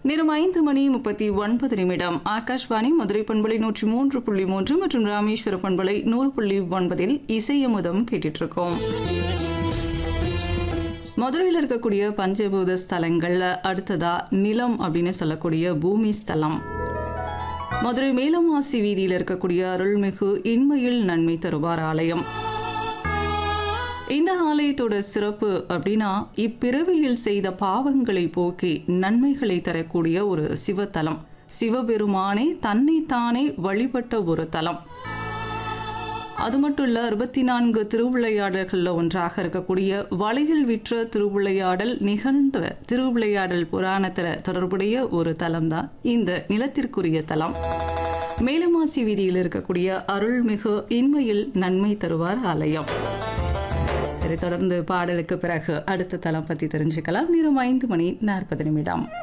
நேரம் ஐந்து மணி முப்பத்தி ஒன்பது நிமிடம் ஆகாஷ்வாணி மதுரை பண்பலை நூற்றி மூன்று புள்ளி மூன்று மற்றும் ராமேஸ்வர பண்பலை நூறு புள்ளி ஒன்பதில் இசையமுதம் கேட்டுட்டு இருக்கோம் மதுரையில் இருக்கக்கூடிய பஞ்சபூத ஸ்தலங்கள்ல அடுத்ததா நிலம் அப்படின்னு சொல்லக்கூடிய பூமி ஸ்தலம் மதுரை மேலமாசி வீதியில் இருக்கக்கூடிய அருள்மிகு இன்மையில் நன்மை தருவார் ஆலயம் இந்த ஆலயத்தோட சிறப்பு அப்படின்னா இப்பிறவியில் செய்த பாவங்களை போக்கி நன்மைகளை தரக்கூடிய ஒரு சிவத்தலம் சிவபெருமானே தன்னைத்தானே வழிபட்ட ஒரு தலம் அது மட்டும் இல்ல அறுபத்தி நான்கு திருவிளையாடல்களில் ஒன்றாக இருக்கக்கூடிய வளையில் விற்ற திருவிளையாடல் நிகழ்ந்த திருவிளையாடல் புராணத்தில் தொடர்புடைய ஒரு தலம் தான் இந்த நிலத்திற்குரிய தலம் மேலமாசி வீதியில் இருக்கக்கூடிய அருள்மிகு இன்மையில் நன்மை தருவார் ஆலயம் சரி தொடர்ந்து பாடலுக்கு பிறகு அடுத்த தலம் பற்றி தெரிஞ்சுக்கலாம் நேரம் ஐந்து மணி நாற்பது நிமிடம்